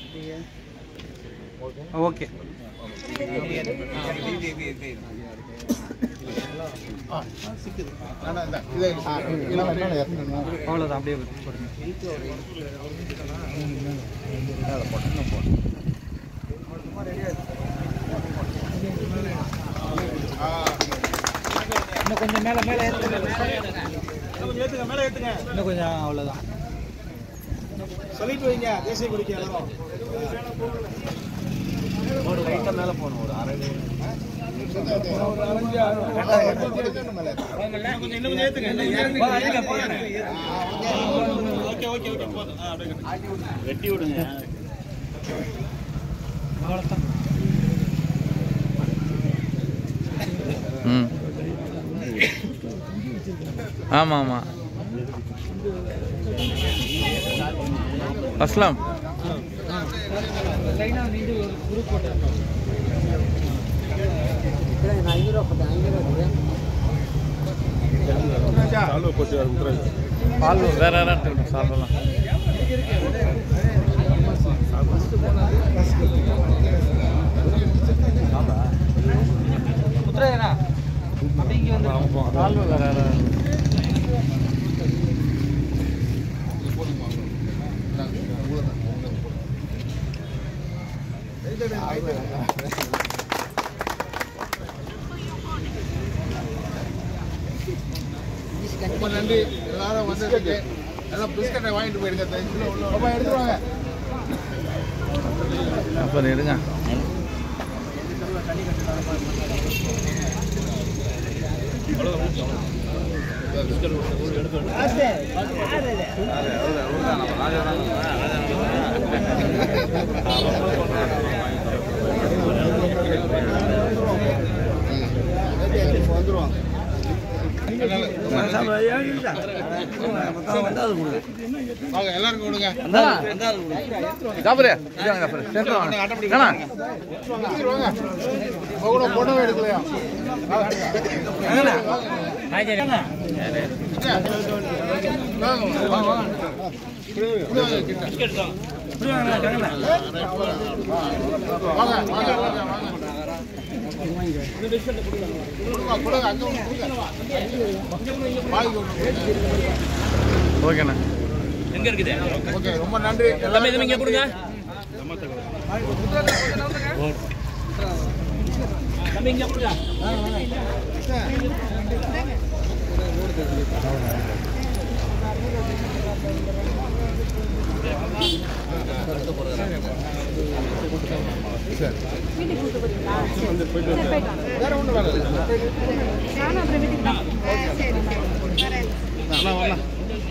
Okay அவ்வளோதான் அப்படியே போடுங்க இன்னும் கொஞ்சம் மேலே மேலே ஏற்றுங்க ஏத்துங்க மேல ஏத்துங்க இன்னும் கொஞ்சம் அவ்வளோதான் சொல்லிட்டு வைங்க தேசிய கொடிக்கு எல்லாரும் ஒரு லைட்டாக மேலே போகணும் ஒரு அரை கொஞ்சம் இன்னும் கொஞ்சம் ஏத்துங்க இன்னும் ஏத்துங்க. ஓகே ஓகே ஓகே போதும் ஆ, அப்படியே கட்டு. வெட்டி விடுங்க ம் ஆமாம் ஆமாம் அஸ்லாம் பால் வேற யாரும் எடுத்துக்கிட்டோம் சாப்பிடலாம் முத்துராயனா அப்படி இங்கே வந்து பால் வேற யாரும் ரொம்ப நன்றி எல்லாரும் வந்ததுக்கு எல்லாம் பிஸ்கட்டை வாங்கிட்டு போயிடுங்க ரொம்ப எடுத்துருவாங்க அப்புறம் எடுங்க வந்துருவாங்க வாங்க எல்லாருக்கும் கொடுங்க ஜாபரே இதாங்க ஜாபரே சென்டர் வாங்க ஏண்ணா எடுத்துருவாங்க கூட பொண்ணு எடுக்கலையா வாங்க வாங்க வாங்க கொடுங்க கிட்ட. வாங்க வாங்க வாங்க வாங்க கொடுங்க கொடுங்க அங்க ஒண்ணு கொடுங்க வாங்கி ஒண்ணு ஓகேண்ணா எங்க இருக்குது ஓகே ரொம்ப நன்றி எல்லாமே இது இங்க கொடுங்க தம்பி இங்க கொடுங்க வேற ஒண்ணும் வேலை இல்லை நானும் அப்புறம் வீட்டுக்கு தான் சரி சரி வரேன் வரலாம் வரலாம்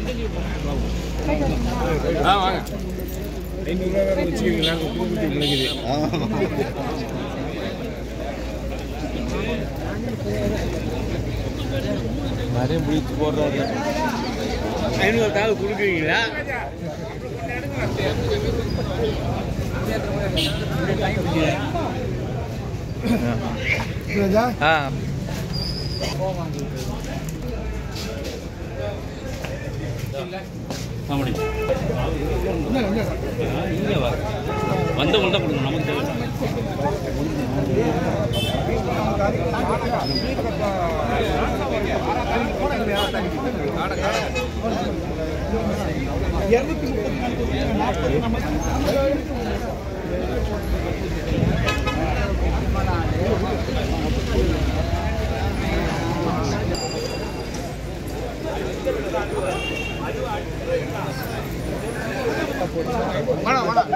ஆ வாங்க ஐநூறுரூவா வேறு வச்சுக்கிறீங்களா குடும்பத்தி பிள்ளைக்குது நிறைய முடிச்சு போடுறாரு ஐநூறு தாவு கொடுக்குறீங்களா ஆ காமெடி இங்க வா வந்தவங்க தான் கொடுங்க நமக்கு தேவை வேணாம் வேணாம்